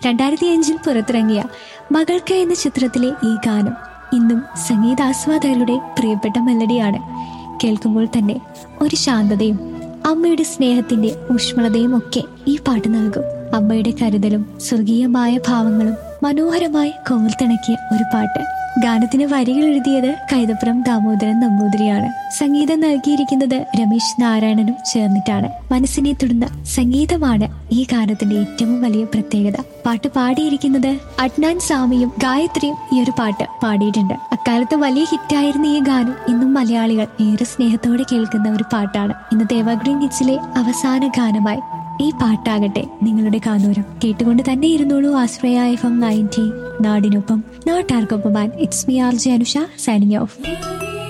രണ്ടായിരത്തി അഞ്ചിൽ പുറത്തിറങ്ങിയ മകൾക്ക് എന്ന ചിത്രത്തിലെ ഈ ഗാനം ഇന്നും സംഗീതാസ്വാദകരുടെ പ്രിയപ്പെട്ട മെലഡിയാണ് കേൾക്കുമ്പോൾ തന്നെ ഒരു ശാന്തതയും അമ്മയുടെ സ്നേഹത്തിന്റെ ഊഷ്മളതയും ഒക്കെ ഈ പാട്ട് നൽകും അമ്മയുടെ കരുതലും സ്വർഗീയമായ ഭാവങ്ങളും മനോഹരമായി കോർത്തിണക്കിയ ഒരു പാട്ട് ഗാനത്തിന് വരികൾ എഴുതിയത് കൈതപ്പുറം ദാമോദരൻ നമ്പൂതിരിയാണ് സംഗീതം നൽകിയിരിക്കുന്നത് രമേശ് നാരായണനും ചേർന്നിട്ടാണ് മനസ്സിനെ തൊടുന്ന സംഗീതമാണ് ഈ ഗാനത്തിന്റെ ഏറ്റവും വലിയ പ്രത്യേകത പാട്ട് പാടിയിരിക്കുന്നത് അഡ്നാൻ സാമിയും ഗായത്രിയും ഈ ഒരു പാട്ട് പാടിയിട്ടുണ്ട് അക്കാലത്ത് വലിയ ഹിറ്റായിരുന്ന ഈ ഗാനം ഇന്നും മലയാളികൾ ഏറെ സ്നേഹത്തോടെ കേൾക്കുന്ന ഒരു പാട്ടാണ് ഇന്ന് ദേവഗ്രീൻ ഹിറ്റ്സിലെ അവസാന ഗാനമായി ഈ പാട്ടാകട്ടെ നിങ്ങളുടെ കാതോരം കേട്ടുകൊണ്ട് തന്നെ ഇരുന്നോളൂ ആശ്രയ എഫ് എം നയൻറ്റി നാടിനൊപ്പം നാട്ടാർക്കൊപ്പം it's me R J Anusha signing of